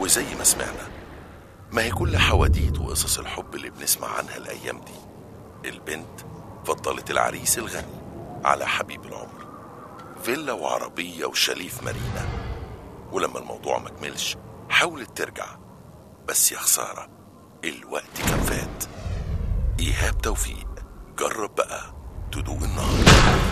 وزي ما سمعنا ما هي كل حواديت وقصص الحب اللي بنسمع عنها الأيام دي البنت فضلت العريس الغني على حبيب العمر فيلا وعربية وشاليه مارينا ولما الموضوع ما كملش حاولت ترجع بس يا خسارة الوقت كان فات إيهاب توفيق جرب بقى تدوق النار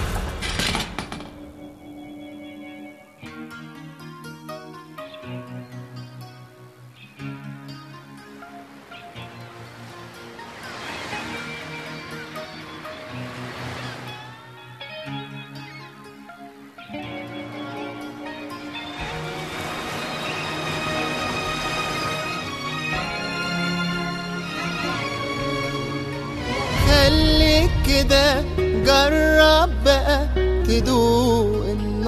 خليك كده جرب بقى تدوق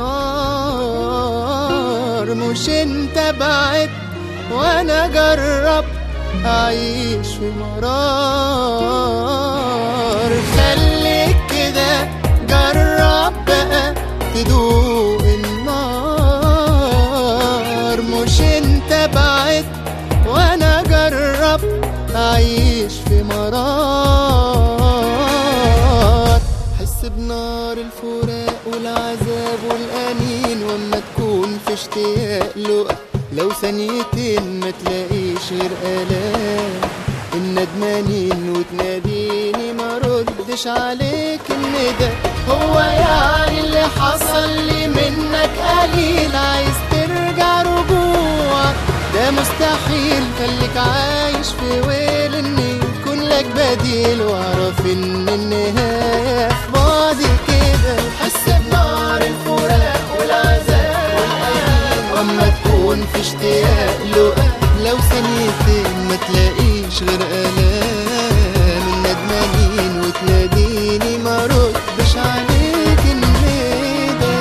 النار مش انت بعد وانا جرب اعيش في مرار خليك كده جرب بقى تدوق النار مش انت بعد وانا جرب اعيش في مرار حس بنار الفراق والعذاب والانين واما تكون في اشتياق لقى لو ثانيتين ما تلاقيش غير الام الندمانين وتناديني ما ردش عليك الندى هو يعني اللي حصل لي منك قليل عايز ترجع رجوعك ده مستحيل خليك عايش في ويل ان يكون لك بديل واعرف ان النهاية في بعدي كده حس بنار الفراق والعذاب والألم واما تكون في اشتياق لقى لو ثانيتين ما تلاقيش غير آلام الندمانين وتناديني ما ردش عليك الندى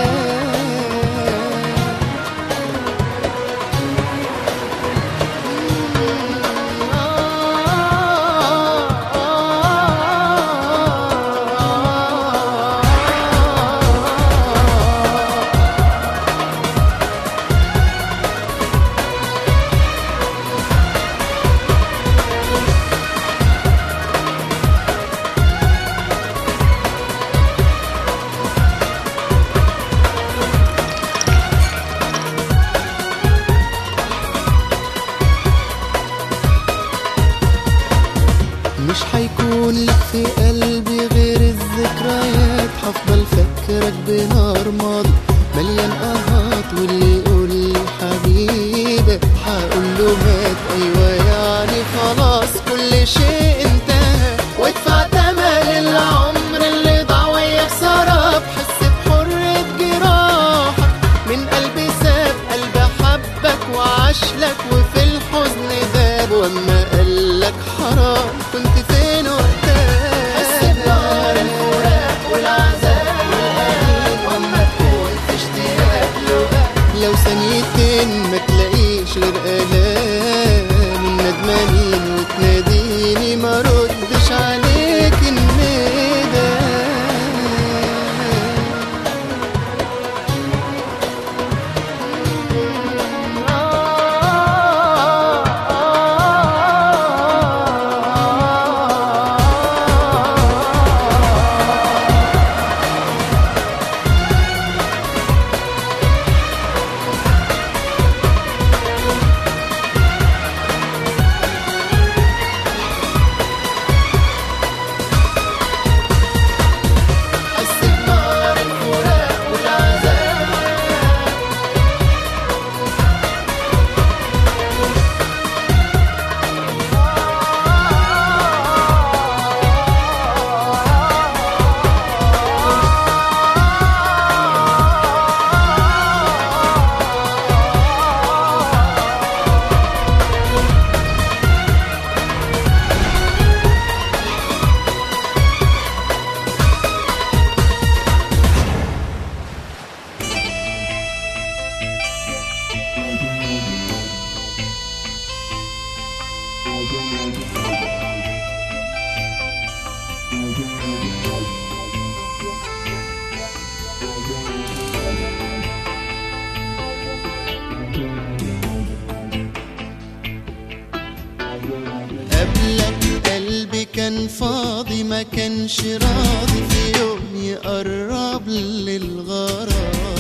كان فاضي ما كانش راضي في يوم يقرب للغرام